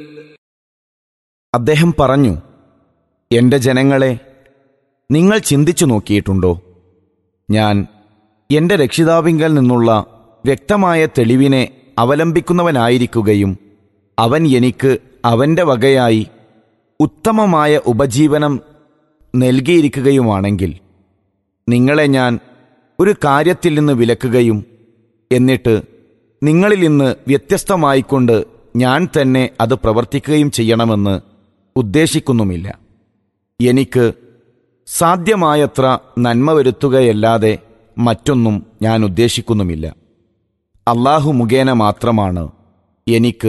അദ്ദേഹം പറഞ്ഞു എന്റെ ജനങ്ങളെ നിങ്ങൾ ചിന്തിച്ചു നോക്കിയിട്ടുണ്ടോ ഞാൻ എന്റെ രക്ഷിതാവിങ്കൽ നിന്നുള്ള വ്യക്തമായ തെളിവിനെ അവലംബിക്കുന്നവനായിരിക്കുകയും അവൻ എനിക്ക് അവന്റെ വകയായി ഉത്തമമായ ഉപജീവനം നൽകിയിരിക്കുകയുമാണെങ്കിൽ നിങ്ങളെ ഞാൻ ഒരു കാര്യത്തിൽ നിന്ന് വിലക്കുകയും എന്നിട്ട് നിങ്ങളിൽ നിന്ന് വ്യത്യസ്തമായിക്കൊണ്ട് ഞാൻ തന്നെ അത് പ്രവർത്തിക്കുകയും ചെയ്യണമെന്ന് ഉദ്ദേശിക്കുന്നുമില്ല എനിക്ക് സാധ്യമായത്ര നന്മ വരുത്തുകയല്ലാതെ മറ്റൊന്നും ഞാൻ ഉദ്ദേശിക്കുന്നുമില്ല അള്ളാഹു മുഖേന മാത്രമാണ് എനിക്ക്